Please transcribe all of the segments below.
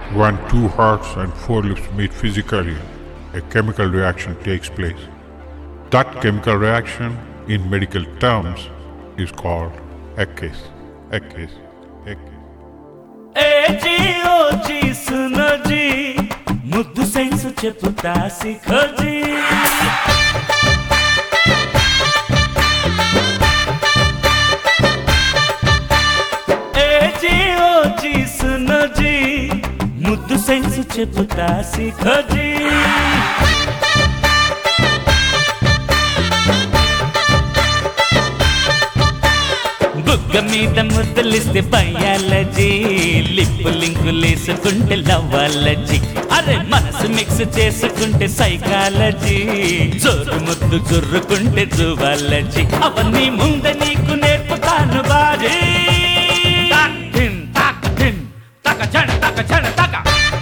When two hearts and four lips meet physically, a chemical reaction takes place. That chemical reaction, in medical terms, is called ECCASE. ECCASE. ECCASE. ఏజీ ఓజీ సునోజీ ముద్దు science చెప్పుతా సిఖోజీ ఏజీ ఓజీ సునోజీ ముద్దు సైన్స్ చెప్పుతా సిఖోజీ బుగ్గ మీద ముద్దలిస్తే బయాలజీ లిప్పు లింకులేసుకుంటే లవ్వాలజీ అరే మనసు మిక్స్ చేసుకుంటే సైకాలజీ జోరు ముద్దు జుర్రుకుంటే జువాలజీ అవన్నీ ముంద నీకు నేర్పుతాను బాజీ తాక్ ధిన్, తాక్ ధిన్, తక జణ, తక జణ, తక.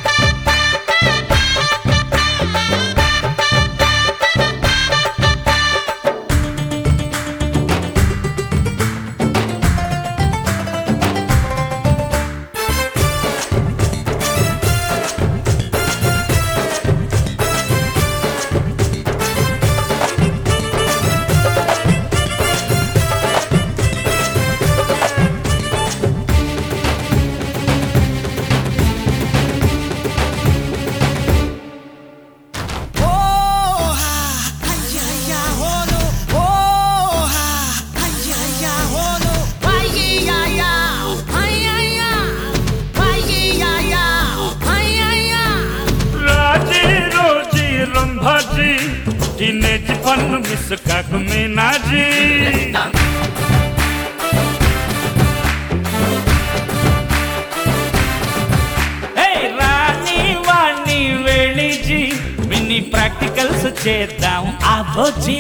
రాజీ రోజీ రంభాజీ టీనేజ్ పన్ను మిస్ కాకు మీనాజీ ఏయ్ రాణి వాణి వెళ్ళిజీ మినీ ప్రాక్టికల్స్ చేద్దాం ఆబోజీ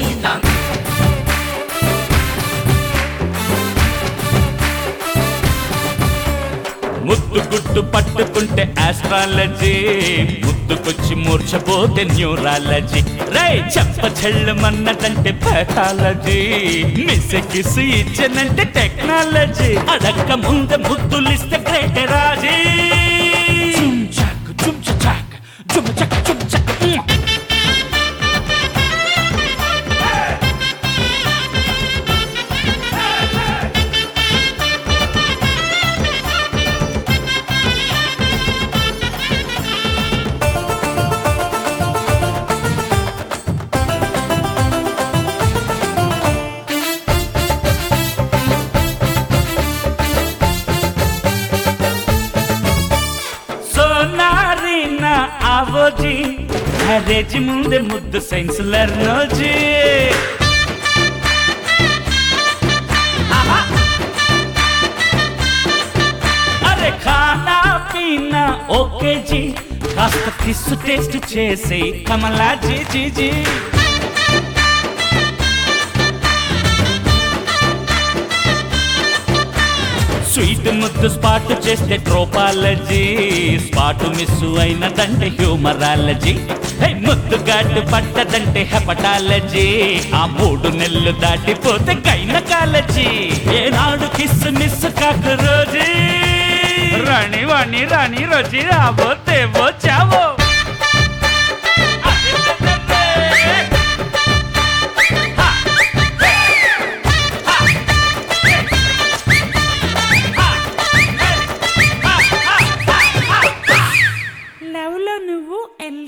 ముద్దు గుట్టు పట్టుకుంటే ఆస్ట్రాలజీ ముద్దుకొచ్చి మూర్చపోతే న్యూరాలజీ రే చెప్ప చెల్లమన్నదంటే పెథాలజీ మిస్ కిస్ ఇచ్చనంటే టెక్నాలజీ అడక్క ముందు ముద్దులిస్తే గ్రేట్ రాజీ చుమ్ చక్ చుమ్ చక్ చుమ్ చక్ చుమ్ చక్ ఉమ్. సోనారీనా ఆవోజీ మ్యారేజ్ ముందే ముద్దు సైన్స్ లర్నోజీ ఆహా. అరే ఖానా పీనా ఓకే జీ కాస్త కిస్సు టేస్ట్ చేసి కమలా జీ జీ జీ స్వీట్ ముద్దు స్పాట్ చేస్తే ట్రోపాలజీ స్పాట్ మిస్ అయినదంటే హ్యూమరాలజీ హే, ముద్దు గాడ్డు పట్టదంటే హెపటాలజీ ఆ మూడు నెలలు దాటిపోతే గైనకాలజీ ఏనాడు కిస్ మిస్ కాకు రోజీ రాణి వాణి రాణి రోజీ రాబోతే చావో లవ్ లో నువ్వు ఎల్